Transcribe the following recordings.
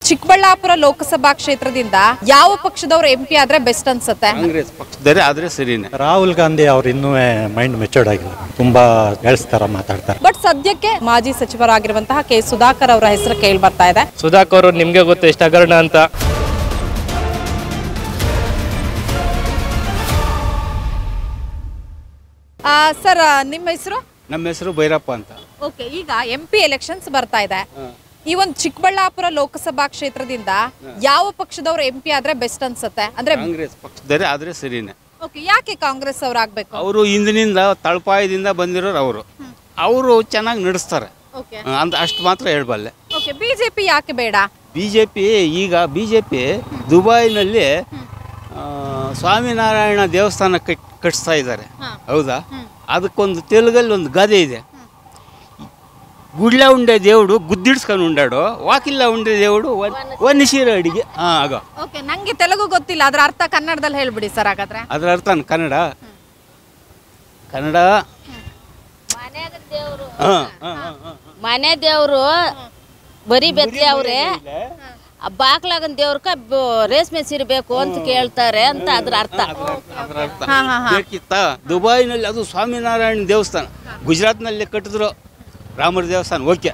ಚಿಕ್ಕಬಳ್ಳಾಪುರ ಲೋಕಸಭಾ ಕ್ಷೇತ್ರದಿಂದ ಯಾವ ಪಕ್ಷದವ್ರು ಎಂ ಪಿ ಆದ್ರೆ ಬೆಸ್ಟ್ ಅನ್ಸುತ್ತೆ ಕಾಂಗ್ರೆಸ್ ಪಕ್ಷದವರೇ ಆದರೆ ಸರಿನೇ ರಾಹುಲ್ ಗಾಂಧಿ ಅವ್ರು ಇನ್ನೂ ಮೈಂಡ್ ಮೆಚೂರ್ಡ್ ಆಗಿಲ್ಲ ತುಂಬಾ ಹೇಳ್ಸ್ತಾರ ಮಾತಾಡ್ತಾರೆ ಬಟ್ ಸದ್ಯಕ್ಕೆ ಮಾಜಿ ಸಚಿವರಾಗಿರುವಂತಹ ಕೆ ಸುಧಾಕರ್ ಅವರ ಹೆಸರು ಕೇಳಿ ಬರ್ತಾ ಇದೆ ಸುಧಾಕರ್ ಅವ್ರು ನಿಮ್ಗೆ ಗೊತ್ತು ಎಷ್ಟು ಹಗರಣ ಅಂತ ಸರ್ ನಿಮ್ಮ ಹೆಸರು ನಮ್ಮ ಹೆಸರು ಭೈರಪ್ಪ ಅಂತ ಓಕೆ ಈಗ ಎಂ ಪಿ ಎಲೆಕ್ಷನ್ಸ್ ಬರ್ತಾ ಇದೆ ಈ ಒಂದು ಚಿಕ್ಕಬಳ್ಳಾಪುರ ಲೋಕಸಭಾ ಕ್ಷೇತ್ರದಿಂದ ಯಾವ ಪಕ್ಷದವ್ರು ಎಂ ಪಿ ಆದ್ರೆ ಬೆಸ್ಟ್ ಅನ್ಸುತ್ತೆ ಅಂದ್ರೆ ಕಾಂಗ್ರೆಸ್ ಪಕ್ಷದವರೇ ಆದರೆ ಸರಿನೇ ಓಕೆ ಯಾಕೆ ಕಾಂಗ್ರೆಸ್ ಅವ್ರು ಆಗ್ಬೇಕು ಅವರು ಹಿಂದಿನಿಂದ ತಳಪಾಯದಿಂದ ಬಂದಿರೋರು ಅವರು ಅವರು ಚೆನ್ನಾಗಿ ನಡೆಸ್ತಾರೆ ಓಕೆ ಅಂತ ಅಷ್ಟು ಮಾತ್ರ ಹೇಳ್ಬಲ್ಲೆ ಓಕೆ ಬಿಜೆಪಿ ಯಾಕೆ ಬೇಡ ಬಿ ಜೆ ಪಿ ಈಗ ಬಿ ಜೆ ಪಿ ದುಬೈನಲ್ಲಿ ಆ, ಸ್ವಾಮಿನಾರಾಯಣ ದೇವಸ್ಥಾನ ಕಟ್ ಕಟ್ಟಿಸ್ತಾ ಇದ್ದಾರೆ ಹೌದಾ ಅದಕ್ಕೊಂದು ತೆಲುಗಲ್ಲಿ ಒಂದು ಗಾದೆ ಇದೆ ಗುಡ್ಲ ಉಂಡೆ ದೇವುಡು ಗುದ್ದಿಡ್ಸ್ಕೊಂಡು ಉಂಡಾಡು ವಾಕಿಲ್ಲ ಉಂಡೆ ದೇವುಡು ಒನ್ನಿಸಿರ ಅಡಿಗೆ ಹಾಂ ಆಗ ಓಕೆ ನಂಗೆ ತೆಲುಗು ಗೊತ್ತಿಲ್ಲ ಅದ್ರ ಅರ್ಥ ಕನ್ನಡದಲ್ಲಿ ಹೇಳ್ಬಿಡಿ ಸರ್ ಹಾಗಾದ್ರೆ ಅದರ ಅರ್ಥ ಕನ್ನಡ ಕನ್ನಡ ಹಾಂ ಹಾಂ ಹಾಂ ಮನೆ ದೇವ್ರು ಬರೀ ಬೆತ್ತಲೆ ಅವ್ರೆ ಆ ಬಾಕ್ಲಾಗನ್ ದೇವ್ರಕ ರೇಷ್ಮೆ ಸೀರೆ ಬೇಕು ಅಂತ ಕೇಳ್ತಾರೆ ಅಂತ ಅದ್ರ ಅರ್ಥ ಅದರ ಅರ್ಥ ಬೇಕಿತ್ತ ದುಬೈನಲ್ಲಿ ಅದು ಸ್ವಾಮಿನಾರಾಯಣ ದೇವಸ್ಥಾನ ಗುಜರಾತ್ನಲ್ಲಿ ಕಟ್ಟಿದ್ರು ರಾಮರ ದೇವಸ್ಥಾನ ಓಕೆ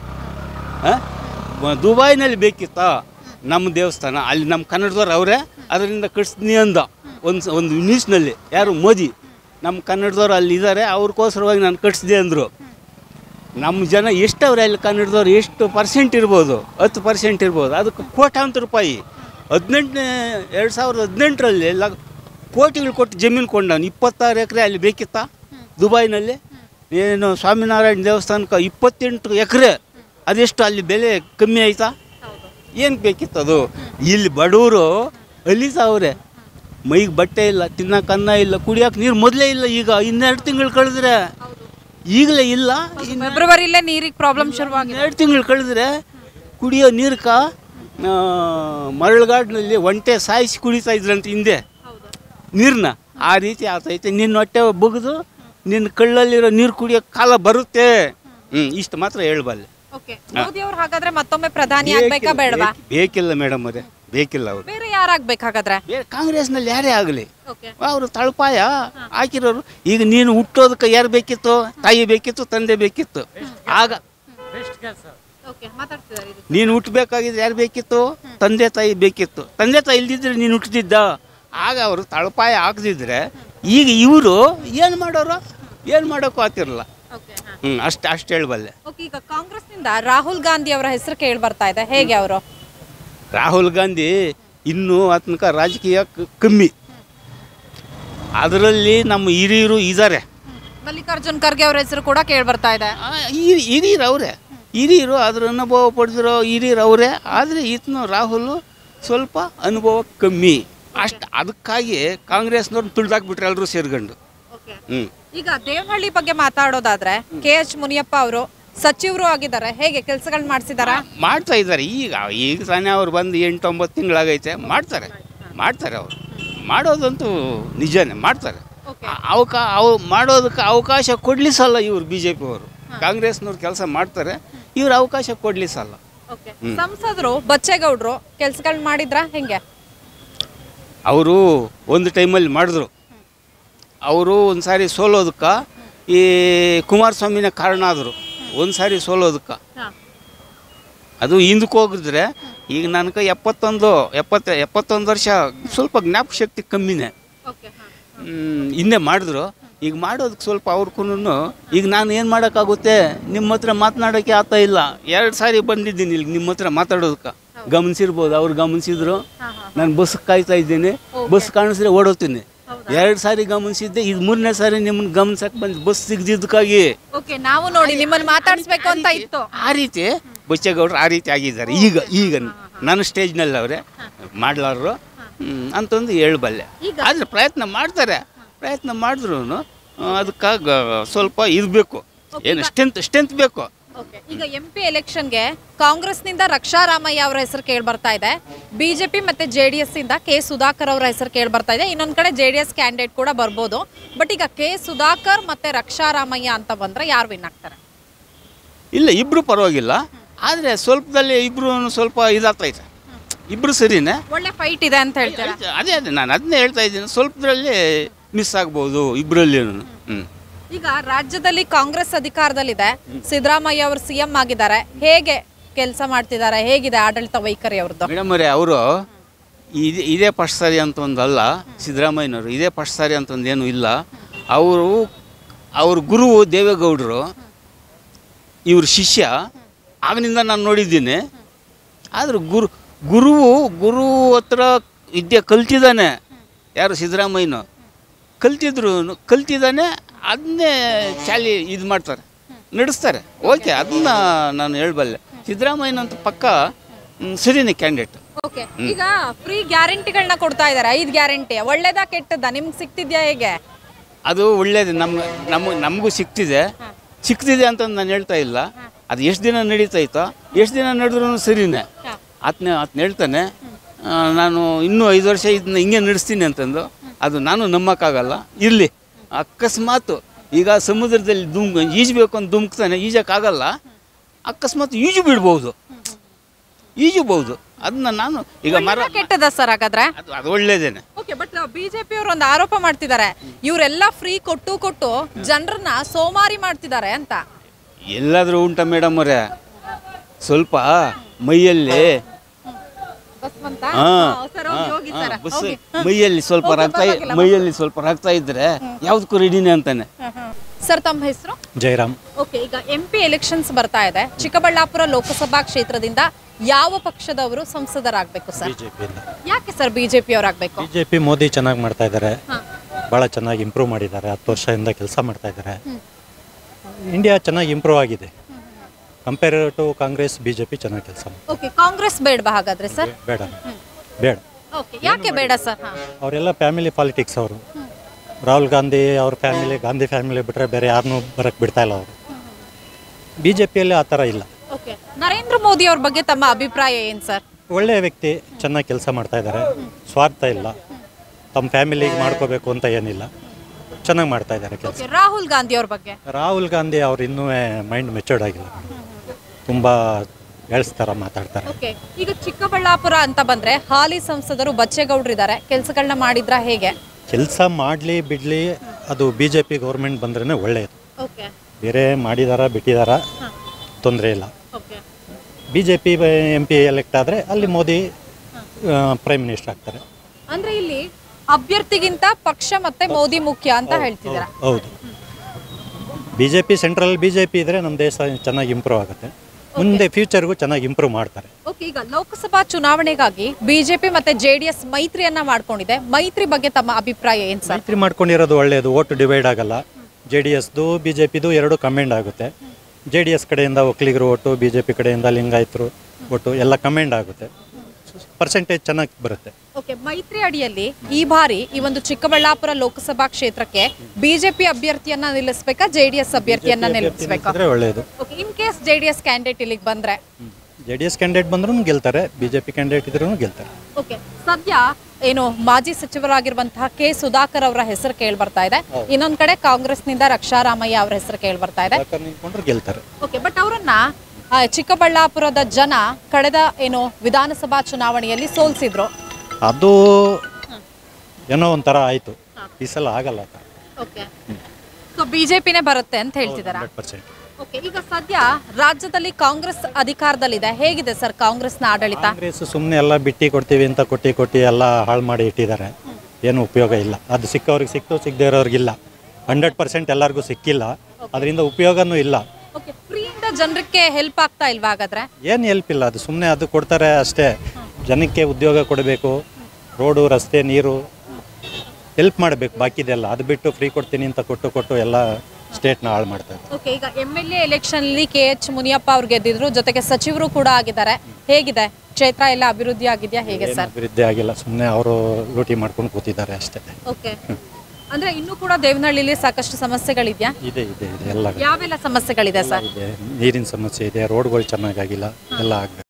ದುಬೈನಲ್ಲಿ ಬೇಕಿತ್ತ ನಮ್ಮ ದೇವಸ್ಥಾನ ಅಲ್ಲಿ ನಮ್ಮ ಕನ್ನಡದವ್ರು ಅವರೇ ಅದರಿಂದ ಕಟ್ಸ್ತೀನಿ ಅಂದ ಒಂದು ಒಂದು ನ್ಯೂಸ್ನಲ್ಲಿ ಯಾರು ಮೋದಿ ನಮ್ಮ ಕನ್ನಡದವ್ರು ಅಲ್ಲಿ ಇದ್ದಾರೆ ಅವ್ರಿಗೋಸ್ಕರವಾಗಿ ನಾನು ಕಟ್ಸಿದೆ ಅಂದರು ನಮ್ಮ ಜನ ಎಷ್ಟವ್ರೆ ಅಲ್ಲಿ ಕನ್ನಡದವ್ರು ಎಷ್ಟು ಪರ್ಸೆಂಟ್ ಇರ್ಬೋದು ಹತ್ತು ಪರ್ಸೆಂಟ್ ಇರ್ಬೋದು ಅದಕ್ಕೆ ಕೋಟ್ಯಾಂತರ ರೂಪಾಯಿ ಹದಿನೆಂಟನೇ ಎರಡು ಸಾವಿರದ ಹದಿನೆಂಟರಲ್ಲಿ ಎಲ್ಲ ಕೋಟಿಗಳು ಕೊಟ್ಟು ಜಮೀನು ಕೊಂಡವನು ಇಪ್ಪತ್ತಾರು ಎಕರೆ ಅಲ್ಲಿ ಬೇಕಿತ್ತಾ ದುಬೈನಲ್ಲಿ ಏನು ಸ್ವಾಮಿನಾರಾಯಣ ದೇವಸ್ಥಾನಕ್ಕೆ ಇಪ್ಪತ್ತೆಂಟು ಎಕರೆ ಅದೆಷ್ಟು ಅಲ್ಲಿ ಬೆಲೆ ಕಮ್ಮಿ ಆಯ್ತಾ ಏನು ಬೇಕಿತ್ತು ಅದು ಇಲ್ಲಿ ಬಡವರು ಅಲಿತಾವ್ರೆ ಮೈಗೆ ಬಟ್ಟೆ ಇಲ್ಲ ತಿನ್ನಕ್ಕೆ ಅನ್ನ ಇಲ್ಲ ಕುಡಿಯೋಕೆ ನೀರು ಮೊದಲೇ ಇಲ್ಲ ಈಗ ಇನ್ನೆರಡು ತಿಂಗಳು ಕಳೆದ್ರೆ ಈಗಲೇ ಇಲ್ಲ ಇನ್ನು ಫೆಬ್ರವರಿಲೇ ನೀರಿಗೆ ಪ್ರಾಬ್ಲಮ್ ಶುರುವಾಗಿದೆ ಎರಡು ತಿಂಗಳು ಕಳೆದ್ರೆ ಕುಡಿಯೋ ನೀರ್ಕ ಮರಳುಗಾಡಿನಲ್ಲಿ ಒಂಟೆ ಸಾಯಿಸಿ ಕುಡಿತಾ ಇದ್ರಂತೆ ಹಿಂದೆ ನೀರನ್ನ ಆ ರೀತಿ ಆಗ್ತೈತೆ ನಿನ್ನ ಹೊಟ್ಟೆ ಬಗ್ದು ನಿನ್ನ ಕಳ್ಳಲ್ಲಿರೋ ನೀರು ಕುಡಿಯೋ ಕಾಲ ಬರುತ್ತೆ ಹ್ಞೂ ಇಷ್ಟು ಮಾತ್ರ ಹೇಳ್ಬಲ್ಲೆ ಓಕೆ ಮೋದಿ ಅವ್ರು ಹಾಗಾದ್ರೆ ಮತ್ತೊಮ್ಮೆ ಪ್ರಧಾನಿ ಆಗ್ಬೇಕಾ ಬೇಡವಾ ಬೇಕ್- ಬೇಕಿಲ್ಲ ಮೇಡಮ್ ಅವರೇ ಬೇಕಿಲ್ಲ ಅವರು ಬೇರೆ ಯಾರಾಗ್ಬೇಕು ಹಾಗಾದ್ರೆ ಬೇರೆ ಕಾಂಗ್ರೆಸ್ನಲ್ಲಿ ಯಾರೇ ಆಗಲಿ ಓಕೆ ಅವರು ತಳಪಾಯ ಹಾಕಿರೋರು ಈಗ ನೀನು ಹುಟ್ಟೋದಕ್ಕೆ ಯಾರು ಬೇಕಿತ್ತು ತಾಯಿ ಬೇಕಿತ್ತು ತಂದೆ ಬೇಕಿತ್ತು ಆಗ ಓಕೆ ಮಾತಾಡ್ತಿದ್ದಾರೆ ನೀನು ಹುಟ್ಟಬೇಕಾಗಿದ್ರೆ ಯಾರು ಬೇಕಿತ್ತು ತಂದೆ ತಾಯಿ ಬೇಕಿತ್ತು ತಂದೆ ತಾಯಿ ಇಲ್ದಿದ್ರೆ ನೀನು ಹುಟ್ಟಿದ್ದ ಆಗ ಅವರು ತಳಪಾಯ ಹಾಕದಿದ್ರೆ ಈಗ ಇವರು ಏನು ಮಾಡೋರು ಏನು ಮಾಡೋಕ್ಕೂ ಆಗ್ತಿರಲ್ಲ ಓಕೆ ಹ್ಞೂ ಅಷ್ಟು ಅಷ್ಟು ಹೇಳ್ಬಲ್ಲೆ ಓಕೆ ಈಗ ಕಾಂಗ್ರೆಸ್ನಿಂದ ರಾಹುಲ್ ಗಾಂಧಿ ಅವರ ಹೆಸರು ಕೇಳಿ ಬರ್ತಾ ಇದೆ ಹೇಗೆ ಅವರು ರಾಹುಲ್ ಗಾಂಧಿ ಇನ್ನೂ ಆತನಕ ರಾಜಕೀಯ ಕ- ಕಮ್ಮಿ ಅದರಲ್ಲಿ ನಮ್ಮ ಹಿರಿಯರು ಇದ್ದಾರೆ ಮಲ್ಲಿಕಾರ್ಜುನ್ ಖರ್ಗೆ ಅವರ ಹೆಸರು ಕೂಡ ಕೇಳಿ ಬರ್ತಾ ಇದೆ ಹಿರಿಯರು ಅವರೇ ಹಿರಿಯರು ಅದ್ರ ಅನುಭವ ಪಡೆದಿರೋ ಹಿರಿಯರು ಅವರೇ ಆದರೆ ಈತನು ರಾಹುಲ್ ಸ್ವಲ್ಪ ಅನುಭವ ಕಮ್ಮಿ ಅಷ್ಟು ಅದಕ್ಕಾಗಿ ಕಾಂಗ್ರೆಸ್ನವ್ರನ್ನ ತುಳಿದಾಕ್ಬಿಟ್ರೆ ಎಲ್ಲರೂ ಸೇರ್ಕೊಂಡು ಓಕೆ ಹ್ಞೂ ಈಗ ದೇವನಹಳ್ಳಿ ಬಗ್ಗೆ ಮಾತಾಡೋದಾದ್ರೆ ಕೆ ಎಚ್ ಮುನಿಯಪ್ಪ ಅವರು ಸಚಿವರು ಆಗಿದ್ದಾರೆ ಹೇಗೆ ಕೆಲಸಗಳು ಮಾಡಿಸಿದಾರ ಮಾಡ್ತಾ ಇದ್ದಾರೆ ಈಗ ಈಗ ತಾನೇ ಅವ್ರು ಬಂದು ಎಂಟು ಒಂಬತ್ತು ತಿಂಗಳಾಗೈತೆ ಮಾಡ್ತಾರೆ ಮಾಡ್ತಾರೆ ಅವರು ಮಾಡೋದಂತೂ ನಿಜನೇ ಮಾಡ್ತಾರೆ ಅವಕ ಅವು ಮಾಡೋದಕ್ಕೆ ಅವಕಾಶ ಕೊಡ್ಲಿಸಲ್ಲ ಇವ್ರು ಬಿ ಜೆ ಪಿಯವರು ಕಾಂಗ್ರೆಸ್ನವ್ರು ಕೆಲಸ ಮಾಡ್ತಾರೆ ಇವ್ರು ಅವಕಾಶ ಕೊಡ್ಲಿಸಲ್ಲ ಸಂಸದರು ಬಚ್ಚೇಗೌಡರು ಕೆಲಸಗಳು ಮಾಡಿದ್ರ ಹೆಂಗೆ ಅವರು ಒಂದು ಟೈಮಲ್ಲಿ ಮಾಡಿದ್ರು ಅವರು ಒಂದು ಸಾರಿ ಸೋಲೋದಕ್ಕೆ ಈ ಕುಮಾರಸ್ವಾಮಿನ ಕಾರಣ ಆದರು ಒಂದು ಸಾರಿ ಸೋಲೋದಕ್ಕೆ ಅದು ಹಿಂದಕ್ಕೆ ಹೋಗಿದ್ರೆ ಈಗ ನನಗೆ ಎಪ್ಪತ್ತೊಂದು ಎಪ್ಪತ್ತ ಎಪ್ಪತ್ತೊಂದು ವರ್ಷ ಸ್ವಲ್ಪ ಜ್ಞಾಪಕ ಶಕ್ತಿ ಕಮ್ಮಿನೇ ಹ್ಮ್, ಹಿಂದೆ ಮಾಡಿದ್ರು ಈಗ ಮಾಡೋದಕ್ಕೆ ಸ್ವಲ್ಪ ಅವ್ರಿಗೂ ಈಗ ನಾನು ಏನು ಮಾಡೋಕ್ಕಾಗುತ್ತೆ ನಿಮ್ಮ ಹತ್ರ ಮಾತನಾಡೋಕ್ಕೆ ಆಗ್ತಾ ಇಲ್ಲ ಎರಡು ಸಾರಿ ಬಂದಿದ್ದೀನಿ ಇಲ್ಲಿ ನಿಮ್ಮ ಹತ್ರ ಮಾತಾಡೋದಕ್ಕೆ ಗಮನಿಸಿರ್ಬೋದು ಅವ್ರು ಗಮನಿಸಿದ್ರು ನಾನು ಬಸ್ ಕಾಯ್ತಾ ಇದ್ದೀನಿ ಬಸ್ ಕಾಣಿಸಿದ್ರೆ ಓಡೋಗ್ತೀನಿ ಎರಡು ಸಾರಿ ಗಮನಿಸಿದ್ದೆ ಇದು ಮೂರನೇ ಸಾರಿ ನಿಮ್ಮನ್ನ ಗಮನಿಸಕ್ಕೆ ಬಂದು ಬಸ್ ಸಿಗದಿದ್ದಕ್ಕಾಗಿ ಓಕೆ ನಾವು ನೋಡಿ ನಿಮ್ಮನ್ನ ಮಾತಾಡಿಸ್ಬೇಕು ಅಂತ ಇತ್ತು ಆ ರೀತಿ ಬಚ್ಚೇಗೌಡರು ಆ ರೀತಿ ಆಗಿದ್ದಾರೆ ಈಗ ಈಗ ನನ್ನ ಸ್ಟೇಜ್ನಲ್ಲಿ ಅವರೇ ಮಾಡ್ಲಾರರು ಹ್ಮ್, ಅಂತಂದು ಹೇಳ್ಬಲ್ಲೆ ಆದರೆ ಪ್ರಯತ್ನ ಮಾಡ್ತಾರೆ ಪ್ರಯತ್ನ ಮಾಡಿದ್ರು ಅದಕ್ಕಾಗ ಸ್ವಲ್ಪ ಇದು ಬೇಕು ಏನು ಸ್ಟ್ರೆಂತ್ ಸ್ಟ್ರೆಂತ್ ಬೇಕು ಓಕೆ ಈಗ ಎಂ ಪಿ ಎಲೆಕ್ಷನ್ಗೆ ಕಾಂಗ್ರೆಸ್ನಿಂದ ರಕ್ಷಾ ರಾಮಯ್ಯ ಅವರ ಹೆಸರು ಕೇಳಿ ಬರ್ತಾ ಇದೆ ಬಿಜೆಪಿ ಮತ್ತೆ ಜೆ ಡಿ ಎಸ್ ಇಂದ ಕೆ ಸುಧಾಕರ್ ಅವರ ಹೆಸರು ಕೇಳಿ ಬರ್ತಾ ಇದೆ ಇನ್ನೊಂದ್ ಕಡೆ ಜೆ ಡಿ ಎಸ್ ಕ್ಯಾಂಡಿಡೇಟ್ ಕೂಡ ಬರ್ಬೋದು ಬಟ್ ಈಗ ಕೆ ಸುಧಾಕರ್ ಮತ್ತೆ ರಕ್ಷಾ ರಾಮಯ್ಯ ಅಂತ ಬಂದ್ರೆ ಯಾರು ವಿನ್ ಆಗ್ತಾರೆ ಇಲ್ಲ ಇಬ್ಬರು ಪರವಾಗಿಲ್ಲ ಆದರೆ ಸ್ವಲ್ಪದಲ್ಲಿ ಇಬ್ಬರು ಸ್ವಲ್ಪ ಇದಾಗ್ತೈತೆ ಇಬ್ಬರು ಸರಿನೇ ಒಳ್ಳೆ ಫೈಟ್ ಇದೆ ಅಂತ ಹೇಳ್ತೀರಾ ಅದೇ ಅದೇ ನಾನು ಅದನ್ನೇ ಹೇಳ್ತಾ ಇದ್ದೀನಿ ಸ್ವಲ್ಪದ್ರಲ್ಲಿ ಮಿಸ್ ಆಗ್ಬೋದು ಇಬ್ಬರಲ್ಲಿ ಹ್ಞೂ ಈಗ ರಾಜ್ಯದಲ್ಲಿ ಕಾಂಗ್ರೆಸ್ ಅಧಿಕಾರದಲ್ಲಿದೆ ಸಿದ್ದರಾಮಯ್ಯ ಅವರು ಸಿಎಂ ಆಗಿದ್ದಾರೆ ಹೇಗೆ ಕೆಲಸ ಮಾಡ್ತಿದ್ದಾರೆ ಹೇಗಿದೆ ಆಡಳಿತ ವೈಖರಿ ಅವ್ರದ್ದು ಮೇಡಮ್ ಅವರೇ ಅವರು ಇದೇ ಇದೇ ಫಸ್ಟ್ ಸಾರಿ ಅಂತ ಒಂದು ಅಲ್ಲ ಸಿದ್ದರಾಮಯ್ಯನವರು ಇದೇ ಫಸ್ಟ್ ಸಾರಿ ಅಂತ ಒಂದು ಏನು ಇಲ್ಲ ಅವರು ಅವ್ರ ಗುರು ದೇವೇಗೌಡರು ಇವ್ರ ಶಿಷ್ಯ ಆಗನಿಂದ ನಾನು ನೋಡಿದ್ದೀನಿ ಆದ್ರೆ ಗುರು ಗುರುವು ಗುರು ಹತ್ರ ವಿದ್ಯೆ ಕಲ್ತಿದ್ದಾನೆ ಯಾರು ಸಿದ್ದರಾಮಯ್ಯನ ಕಲ್ತಿದ್ರು ಕಲ್ತಿದ್ದಾನೆ ಅದನ್ನೇ ಚಾಲಿ ಇದು ಮಾಡ್ತಾರೆ ನಡೆಸ್ತಾರೆ ಓಕೆ ಅದನ್ನ ನಾನು ಹೇಳಬಲ್ಲೆ ಸಿದ್ದರಾಮಯ್ಯನಂತ ಪಕ್ಕ ಮ್, ಸರಿನೇ ಕ್ಯಾಂಡಿಡೇಟ್ ಓಕೆ ಈಗ ಫ್ರೀ ಗ್ಯಾರಂಟಿಗಳನ್ನ ಕೊಡ್ತಾ ಇದ್ದಾರೆ ಐದು ಗ್ಯಾರಂಟಿ ಒಳ್ಳೇದಾ ಕೆಟ್ಟದ್ದಾ ನಿಮ್ಗೆ ಸಿಗ್ತಿದ್ಯಾ ಹೇಗೆ ಅದು ಒಳ್ಳೇದು ನಮ್ಗೆ ನಮ್ಮ ನಮಗೂ ಸಿಕ್ತಿದೆ ಸಿಕ್ತಿದೆ ಅಂತ ನಾನು ಹೇಳ್ತಾ ಇಲ್ಲ ಅದು ಎಷ್ಟು ದಿನ ನಡೀತೈತೋ ಎಷ್ಟು ದಿನ ನಡೆದ್ರೂ ಸರಿನೇ ಆತನ ಆತನ ಹೇಳ್ತಾನೆ ಆ, ನಾನು ಇನ್ನೂ ಐದು ವರ್ಷ ಇದನ್ನ ಹಿಂಗೆ ನಡೆಸ್ತೀನಿ ಅಂತಂದು ಅದು ನಾನು ನಂಬಕ್ಕಾಗಲ್ಲ ಇರಲಿ ಅಕಸ್ಮಾತ್ ಈಗ ಸಮುದ್ರದಲ್ಲಿ ದುಮ್ ಈಜಬೇಕು ಅಂತ ಧುಮ್ಕ್ತಾನೆ ಈಜಕ್ಕಾಗಲ್ಲ ಅಕಸ್ಮಾತ್ ಈಜು ಬಿಡ್ಬೋದು ಈಜಬಹುದು ಅದನ್ನ ನಾನು ಈಗ ಮರ ಒಳ್ಳೇದಾ ಕೆಟ್ಟದಾ ಸರ್ ಹಾಗಾದ್ರೆ ಅದು ಅದು ಒಳ್ಳೇದೇನೆ ಓಕೆ ಬಟ್ ಬಿಜೆಪಿ ಅವರು ಒಂದು ಆರೋಪ ಮಾಡ್ತಿದ್ದಾರೆ ಇವರೆಲ್ಲ ಫ್ರೀ ಕೊಟ್ಟು ಕೊಟ್ಟು ಜನರನ್ನ ಸೋಮಾರಿ ಮಾಡ್ತಿದ್ದಾರೆ ಅಂತ ಎಲ್ಲಾದರೂ ಉಂಟ ಮೇಡಮ್ ಅವರೇ ಸ್ವಲ್ಪ ಮೈಯಲ್ಲಿ ಹಾ, ಹಾ, ಹಾ, ಬಸ್ ಮೈಯಲ್ಲಿ ಸ್ವಲ್ಪ ರಕ್ತ ಮೈಯಲ್ಲಿ ಸ್ವಲ್ಪ ರಕ್ತ ಇದ್ರೆ ಯಾವ್ದಕ್ಕೂ ರೆಡಿನೇ ಅಂತಾನೆ ಸರ್ ತಮ್ಮ ಹೆಸರು ಜಯರಾಮ್ ಓಕೆ ಈಗ ಎಂ ಪಿ ಎಲೆಕ್ಷನ್ಸ್ ಬರ್ತಾ ಇದೆ ಚಿಕ್ಕಬಳ್ಳಾಪುರ ಲೋಕಸಭಾ ಕ್ಷೇತ್ರದಿಂದ ಯಾವ ಪಕ್ಷದವರು ಸಂಸದರಾಗಬೇಕು ಸರ್ ಬಿಜೆಪಿಯಿಂದ ಯಾಕೆ ಸರ್ ಬಿಜೆಪಿ ಅವರಾಗಬೇಕು ಬಿಜೆಪಿ ಮೋದಿ ಚೆನ್ನಾಗಿ ಮಾಡ್ತಾ ಇದ್ದಾರೆ ಭಾಳ ಚೆನ್ನಾಗಿ ಇಂಪ್ರೂವ್ ಮಾಡಿದ್ದಾರೆ ಹತ್ತು ವರ್ಷದಿಂದ ಕೆಲಸ ಮಾಡ್ತಾ ಇದ್ದಾರೆ ಇಂಡಿಯಾ ಚೆನ್ನಾಗಿ ಇಂಪ್ರೂವ್ ಆಗಿದೆ ಕಂಪೇರ್ ಟು ಕಾಂಗ್ರೆಸ್ ಬಿಜೆಪಿ ಚೆನ್ನಾಗಿ ಕೆಲಸ ಓಕೆ ಕಾಂಗ್ರೆಸ್ ಬೇಡವಾ ಹಾಗಾದ್ರೆ ಸರ್ ಬೇಡ ಬೇಡ ಓಕೆ ಯಾಕೆ ಬೇಡ ಸರ್ ಅವರೆಲ್ಲ ಫ್ಯಾಮಿಲಿ ಪಾಲಿಟಿಕ್ಸ್ ಅವರು ರಾಹುಲ್ ಗಾಂಧಿ ಅವ್ರ ಫ್ಯಾಮಿಲಿ ಗಾಂಧಿ ಫ್ಯಾಮಿಲಿ ಬಿಟ್ಟರೆ ಬೇರೆ ಯಾರನ್ನೂ ಬರಕ್ಕೆ ಬಿಡ್ತಾ ಇಲ್ಲ ಅವರು ಬಿ ಜೆ ಪಿಯಲ್ಲಿ ಆ ಥರ ಇಲ್ಲ ಓಕೆ ನರೇಂದ್ರ ಮೋದಿ ಅವ್ರ ಬಗ್ಗೆ ತಮ್ಮ ಅಭಿಪ್ರಾಯ ಏನು ಸರ್ ಒಳ್ಳೆಯ ವ್ಯಕ್ತಿ ಚೆನ್ನಾಗಿ ಕೆಲಸ ಮಾಡ್ತಾ ಇದ್ದಾರೆ ಸ್ವಾರ್ಥ ಇಲ್ಲ ತಮ್ಮ ಫ್ಯಾಮಿಲಿಗೆ ಮಾಡ್ಕೋಬೇಕು ಅಂತ ಏನಿಲ್ಲ ಚೆನ್ನಾಗಿ ಮಾಡ್ತಾ ಇದ್ದಾರೆ ಕೆಲಸ ಓಕೆ ರಾಹುಲ್ ಗಾಂಧಿ ಅವ್ರ ಬಗ್ಗೆ ರಾಹುಲ್ ಗಾಂಧಿ ಅವ್ರು ಇನ್ನೂ ಮೈಂಡ್ ಮೆಚೂರ್ಡ್ ಆಗಿಲ್ಲ ತುಂಬ ಥರ ಮಾತಾಡ್ತಾರೆ ಓಕೆ ಈಗ ಚಿಕ್ಕಬಳ್ಳಾಪುರ ಅಂತ ಬಂದ್ರೆ ಹಾಲಿ ಸಂಸದರು ಬಚ್ಚೇಗೌಡರು ಇದ್ದಾರೆ ಕೆಲಸಗಳನ್ನ ಮಾಡಿದ್ರ ಹೇಗೆ ಕೆಲಸ ಮಾಡಲಿ ಬಿಡಲಿ ಅದು ಬಿ ಜೆ ಪಿ ಗೌರ್ಮೆಂಟ್ ಬಂದ್ರೇ ಒಳ್ಳೆಯದು ಓಕೆ ಬೇರೆ ಮಾಡಿದಾರ ಬಿಟ್ಟಿದಾರ ತೊಂದರೆ ಇಲ್ಲ okay B J P M P elect ಆದರೆ ಅಲ್ಲಿ ಮೋದಿ ಪ್ರೈಮ್ ಮಿನಿಸ್ಟರ್ ಆಗ್ತಾರೆ ಅಂದ್ರೆ ಇಲ್ಲಿ ಅಭ್ಯರ್ಥಿಗಿಂತ ಪಕ್ಷ ಮತ್ತೆ ಮೋದಿ ಮುಖ್ಯ ಅಂತ ಹೇಳ್ತಿದ್ದೀರಾ ಹೌದು B J P central B J P ಇದ್ದರೆ ನಮ್ಮ ದೇಶ ಚೆನ್ನಾಗಿ ಇಂಪ್ರೂವ್ ಆಗುತ್ತೆ ಮುಂದೆ ಫ್ಯೂಚರ್ಗೂ ಚೆನ್ನಾಗಿ ಇಂಪ್ರೂವ್ ಮಾಡ್ತಾರೆ ಓಕೆ ಈಗ ಲೋಕಸಭಾ ಚುನಾವಣೆಗಾಗಿ ಬಿಜೆಪಿ ಮತ್ತೆ ಜೆಡಿಎಸ್ ಮೈತ್ರಿಯನ್ನ ಮಾಡ್ಕೊಂಡಿದೆ ಮೈತ್ರಿ ಬಗ್ಗೆ ತಮ್ಮ ಅಭಿಪ್ರಾಯ ಏನ್ ಸರ್ ಮೈತ್ರಿ ಮಾಡ್ಕೊಂಡಿರೋದು ಒಳ್ಳೆಯದು ಓಟು ಡಿವೈಡ್ ಆಗಲ್ಲ ಜೆ ಡಿ ಎಸ್ದು ಬಿ ಜೆ ಪಿದು ಎರಡು ಕಮೆಂಡ್ ಆಗುತ್ತೆ ಜೆ ಡಿ ಎಸ್ ಕಡೆಯಿಂದ ಒಕ್ಕಲಿಗರು ಓಟು ಬಿ ಜೆ ಪಿ ಕಡೆಯಿಂದ ಲಿಂಗಾಯತರು ಓಟು ಎಲ್ಲ ಕಮೆಂಡ್ ಆಗುತ್ತೆ ಪರ್ಸೆಂಟೇಜ್ ಚೆನ್ನಾಗಿ ಬರುತ್ತೆ ಓಕೆ ಮೈತ್ರಿ ಅಡಿಯಲ್ಲಿ ಈ ಬಾರಿ ಈ ಒಂದು ಚಿಕ್ಕಬಳ್ಳಾಪುರ ಲೋಕಸಭಾ ಕ್ಷೇತ್ರಕ್ಕೆ ಬಿಜೆಪಿ ಅಭ್ಯರ್ಥಿಯನ್ನ ನಿಲ್ಲಿಸ್ಬೇಕಾ ಜೆಡಿಎಸ್ ಅಭ್ಯರ್ಥಿಯನ್ನ ನಿಲ್ಲಿಸ್ಬೇಕಾ ಆದರೆ ಒಳ್ಳೆಯದು okay in case JDS candidate ಇಲ್ಲಿಗೆ ಬಂದ್ರೆ ಜೆ ಡಿ ಎಸ್ ಕ್ಯಾಂಡಿಡೇಟ್ ಬಂದ್ರೂ ಗೆಲ್ತಾರೆ ಬಿ ಜೆ ಪಿ ಕ್ಯಾಂಡಿಡೇಟ್ ಇದ್ರೂ ಗೆಲ್ತಾರೆ ಓಕೆ ಸದ್ಯ ಏನು ಮಾಜಿ ಸಚಿವರಾಗಿರುವಂತಹ ಕೆ ಸುಧಾಕರ್ ಅವರ ಹೆಸರು ಕೇಳಿ ಬರ್ತಾ ಇದೆ ಇನ್ನೊಂದ್ ಕಡೆ ಕಾಂಗ್ರೆಸ್ನಿಂದ ರಕ್ಷಾರಾಮಯ್ಯ ಅವರ ಹೆಸರು ಕೇಳಿ ಬರ್ತಾ ಇದೆ ಯಾಕಂದ್ರೆ ನಿಂತ್ಕೊಂಡ್ರೆ ಗೆಲ್ತಾರೆ ಓಕೆ ಬಟ್ ಅವರನ್ನ ಆ, ಚಿಕ್ಕಬಳ್ಳಾಪುರದ ಜನ ಕಳೆದ ಏನು ವಿಧಾನಸಭಾ ಚುನಾವಣೆಯಲ್ಲಿ ಸೋಲ್ಸಿದ್ರು ಅದು ಏನೋ ಒಂಥರ ಆಯಿತು ಈ ಸಲ ಆಗಲ್ಲ ಓಕೆ ಸೊ ಬಿಜೆಪಿನೇ ಬರುತ್ತೆ ಅಂತ ಹೇಳ್ತಿದಾರ ಹಂಡ್ರೆಡ್ ಪರ್ಸೆಂಟ್ ಓಕೆ ಈಗ ಸದ್ಯ ರಾಜ್ಯದಲ್ಲಿ ಕಾಂಗ್ರೆಸ್ ಅಧಿಕಾರದಲ್ಲಿದೆ ಹೇಗಿದೆ ಸರ್ ಕಾಂಗ್ರೆಸ್ನ ಆಡಳಿತ ಕಾಂಗ್ರೆಸ್ ಸುಮ್ಮನೆ ಎಲ್ಲ ಬಿಟ್ಟು ಕೊಡ್ತೀವಿ ಅಂತ ಕೊಟ್ಟು ಕೊಟ್ಟು ಎಲ್ಲ ಹಾಳು ಮಾಡಿ ಇಟ್ಟಿದ್ದಾರೆ ಏನು ಉಪಯೋಗ ಇಲ್ಲ ಅದು ಸಿಕ್ಕವ್ರಿಗೆ ಸಿಕ್ತು ಸಿಗದೇ ಇರೋರಿಗಿಲ್ಲ ಹಂಡ್ರೆಡ್ ಪರ್ಸೆಂಟ್ ಎಲ್ಲರಿಗೂ ಸಿಕ್ಕಿಲ್ಲ ಅದರಿಂದ ಉಪಯೋಗನೂ ಇಲ್ಲ ಓಕೆ ಫ್ರೀಯಿಂದ ಜನರಿಗೆ ಹೆಲ್ಪ್ ಆಗ್ತಾ ಇಲ್ವಾ ಹಾಗಾದ್ರೆ ಏನು ಹೆಲ್ಪ್ ಇಲ್ಲ ಅದು ಸುಮ್ಮನೆ ಅದು ಕೊಡ್ತಾರೆ ಅಷ್ಟೇ ಜನಕ್ಕೆ ಉದ್ಯೋಗ ಕೊಡಬೇಕು ರೋಡು ರಸ್ತೆ ನೀರು ಹೆಲ್ಪ್ ಮಾಡಬೇಕು ಬಾಕಿದೆಲ್ಲ ಅದು ಬಿಟ್ಟು ಫ್ರೀ ಕೊಡ್ತೀನಿ ಅಂತ ಕೊಟ್ಟು ಕೊಟ್ಟು ಎಲ್ಲ ಸ್ಟೇಟ್ನ ಹಾಳು ಮಾಡ್ತಾರೆ ಓಕೆ ಈಗ ಎಮ್ ಎಲ್ ಎ ಎಲೆಕ್ಷನ್ ಅಲ್ಲಿ ಕೆ ಎಚ್ ಮುನಿಯಪ್ಪ ಅವ್ರು ಗೆದ್ದಿದ್ರು ಜೊತೆಗೆ ಸಚಿವರು ಕೂಡ ಆಗಿದ್ದಾರೆ ಹೇಗಿದೆ ಕ್ಷೇತ್ರ ಎಲ್ಲ ಅಭಿವೃದ್ಧಿ ಆಗಿದೆಯಾ ಹೇಗೆ ಏನು ಸರ್ ಅಭಿವೃದ್ಧಿ ಆಗಿಲ್ಲ ಸುಮ್ಮನೆ ಅವರು ಲೂಟಿ ಮಾಡ್ಕೊಂಡು ಕೂತಿದ್ದಾರೆ ಅಷ್ಟೇ ಓಕೆ ಅಂದ್ರೆ ಇನ್ನೂ ಕೂಡ ದೇವನಹಳ್ಳಿಲಿ ಸಾಕಷ್ಟು ಸಮಸ್ಯೆಗಳಿದೆಯಾ ಇದೆ ಇದೆ ಇದೆ ಎಲ್ಲ ಯಾವೆಲ್ಲ ಸಮಸ್ಯೆಗಳಿದೆ ಸರ್ ಇದೆ ನೀರಿನ ಸಮಸ್ಯೆ ಇದೆ ರೋಡ್ಗಳು ಚೆನ್ನಾಗಾಗಿಲ್ಲ ಎಲ್ಲ ಆಗಬೇಕು